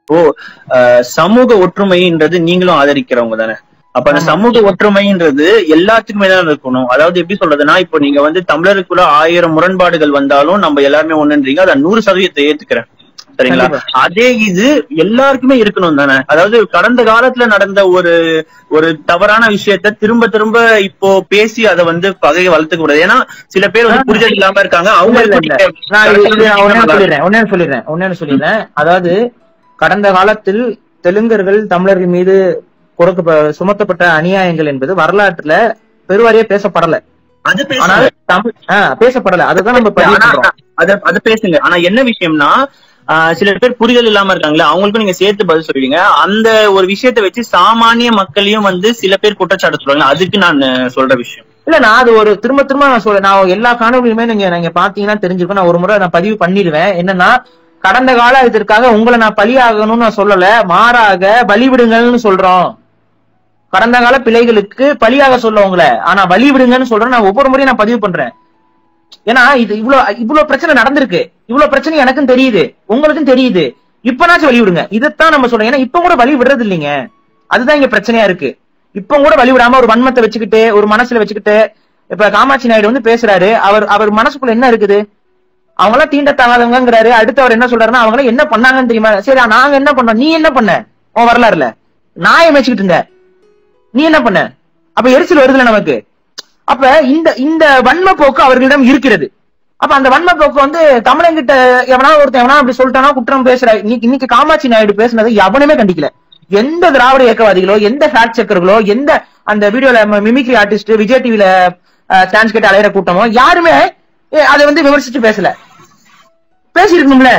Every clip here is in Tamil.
இப்போ அஹ், சமூக ஒற்றுமைன்றது நீங்களும் ஆதரிக்கிறவங்க தானே அப்ப அந்த ஆமா. சமூக ஒற்றுமைன்றது எல்லாத்துக்குமே தான் இருக்கணும் அதாவது எப்படி சொல்றதுன்னா இப்போ நீங்க வந்து தமிழருக்குள்ள ஆயிரம் முரண்பாடுகள் வந்தாலும் நம்ம எல்லாருமே ஒண்ணுன்றீங்க அதை நூறு சதவீதத்தை ஏத்துக்கிறேன் சரிங்களா கண்டிப்பா. அதே இது எல்லாருக்குமே இருக்கணும் தானே அதாவது கடந்த காலத்துல நடந்த ஒரு ஒரு தவறான விஷயத்த திரும்ப திரும்ப இப்போ பேசி அதை வந்து பகையை வளர்த்துக்க கூடாது ஏன்னா சில பேர் வந்து புரிதல் இல்லாம இருக்காங்க இல்ல, இல்ல, அவங்க இல்ல. நான் இது- இது நான் ஒண்ணே சொல்லிடுறேன் ஒண்ணே சொல்லிடுறேன் ஒண்ணே சொல்லிடுறேன் அதாவது கடந்த காலத்தில் தெலுங்கர்கள் தமிழர்கள் மீது கொடுக்க சுமத்தப்பட்ட அநியாயங்கள் என்பது வரலாற்றுல பெருவாரியா பேசப்படல அது ஆனால் பேசுங்க தமிழ் ஆஹ் பேசப்படல அதுதான் நம்ம பதிவு ஆனா, பண்றோம் அத அத பேசுங்க ஆனா என்ன விஷயம்னா ஆஹ் சில பேர் புரிதல் இல்லாம இருக்காங்களே அவங்களுக்கும் நீங்க சேர்த்து பதில் சொல்லுவீங்க அந்த ஒரு விஷயத்தை வச்சு சாமானிய மக்களையும் வந்து சில பேர் குற்றச்சாட்டு சொல்றாங்க அதுக்கு நான் சொல்ற விஷயம் இல்ல நான் அது ஒரு திரும்ப திரும்ப நான் சொல்றேன் நான் எல்லா காணொலியுமே நீங்க நீங்க பாத்தீங்கன்னா தெரிஞ்சிருக்கும் நான் ஒரு முறை நான் பதிவு பண்ணிடுவேன் என்னன்னா கடந்த கால இதற்காக உங்களை நான் பலியாகணும்னு நான் சொல்லல மாறாக பலிவிடுங்கள்னு சொல்றோம் கடந்த கால பிழைகளுக்கு பலியாக சொல்ல உங்களை ஆனா பலி விடுங்கன்னு சொல்றேன் நான் ஒவ்வொரு முறையும் நான் பதிவு பண்றேன் ஏன்னா இது இவ்வளவு இவ்வளவு பிரச்சனை நடந்திருக்கு இவ்வளவு பிரச்சனை எனக்கும் தெரியுது உங்களுக்கும் தெரியுது இப்பனாச்சும் வழி விடுங்க இதைத்தான் நம்ம சொல்றோம் ஏன்னா இப்ப கூட வழி விடுறது இல்லைங்க அதுதான் இங்க பிரச்சனையா இருக்கு இப்ப கூட வழி விடாம ஒரு வன்மத்தை வச்சுக்கிட்டு ஒரு மனசுல வச்சுக்கிட்டு இப்ப காமாட்சி நாயுடு வந்து பேசுறாரு அவர் அவர் மனசுக்குள்ள என்ன இருக்குது அவங்க எல்லாம் தீண்டத்தகாதவங்கிறாரு அடுத்து அவர் என்ன சொல்றாருன்னா அவங்க எல்லாம் என்ன பண்ணாங்கன்னு தெரியுமா சரி நாங்க என்ன பண்ணோம் நீ என்ன பண்ண உன் வரலாறுல நாயை மேய்ச்சிக்கிட்டு இருந்த நீ என்ன பண்ண அப்ப எரிச்சல் வருதுல நமக்கு அப்ப இந்த இந்த வன்ம போக்கு அவர்களிடம் இருக்கிறது அப்ப அந்த வன்ம போக்கு வந்து தமிழங்கிட்ட எவனா ஒருத்தன் எவனா அப்படி சொல்லிட்டானா குற்றம் பேசுற இன்னைக்கு இன்னைக்கு காமாட்சி நாயுடு பேசுனதை எவனுமே கண்டிக்கல எந்த திராவிட இயக்கவாதிகளோ எந்த ஃபேக்ட் செக்கர்களோ எந்த அந்த வீடியோல மிமிக்ரி ஆர்டிஸ்ட் விஜய் டிவில சான்ஸ் கேட்டு அலையிற கூட்டமோ யாருமே ஏ, அதை வந்து விமர்சிச்சு பேசல பேசிருக்கணும்ல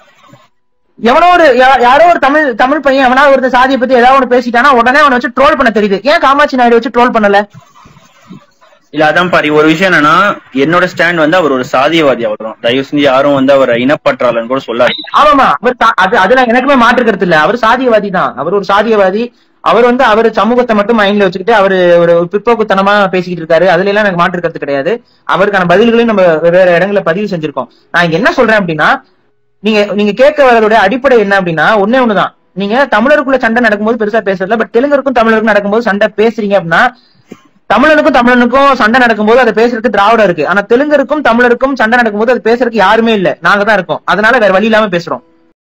எவனோ ஒரு யா- யாரோ ஒரு தமிழ் தமிழ் பையன் எவனா ஒரு சாதியை பத்தி ஏதாவது ஒன்று பேசிட்டானா உடனே அவனை வச்சு ட்ரோல் பண்ண தெரியுது ஏன் காமாட்சி நாயுடு வச்சு ட்ரோல் பண்ணல இல்ல அதான் பாரு ஒரு விஷயம் என்னன்னா என்னோட ஸ்டாண்ட் வந்து அவர் ஒரு சாதியவாதி அவ்வளவுதான் தயவு செஞ்சு யாரும் வந்து அவரை இனப்பற்றாளன்னு கூட சொல்லாது ஆமாமா அவர் சா- அது அதுல எனக்குமே மாற்று கருத்து இல்ல அவர் சாதியவாதி தான் அவர் ஒரு சாதியவாதி அவர் வந்து அவர் சமூகத்தை மட்டும் மைண்ட்ல வச்சுக்கிட்டு அவர் ஒரு பிற்போக்குத்தனமா பேசிக்கிட்டு இருக்காரு அதுல எல்லாம் எனக்கு மாற்று கருத்து கிடையாது அவருக்கான பதில்களையும் நம்ம வேற இடங்களை பதிவு செஞ்சிருக்கோம் நான் இங்க என்ன சொல்றேன் அப்படின்னா நீங்க நீங்க கேட்க வரதோட அடிப்படை என்ன அப்படின்னா ஒண்ணே ஒண்ணுதான் நீங்க தமிழருக்குள்ள சண்டை நடக்கும்போது பெருசா பேசுறதுல பட் தெலுங்கருக்கும் தமிழருக்கும் நடக்கும்போது சண்டை பேசுறீங்க அப்படின்னா தமிழனுக்கும் தமிழனுக்கும் சண்டை நடக்கும்போது அதை பேசுறதுக்கு திராவிடம் இருக்கு ஆனா தெலுங்கருக்கும் தமிழருக்கும் சண்டை நடக்கும்போது அது பேசுறதுக்கு யாருமே இல்ல நாங்க தான் இருக்கோம் அதனால வேற வழி இல்லாம பேசுறோம்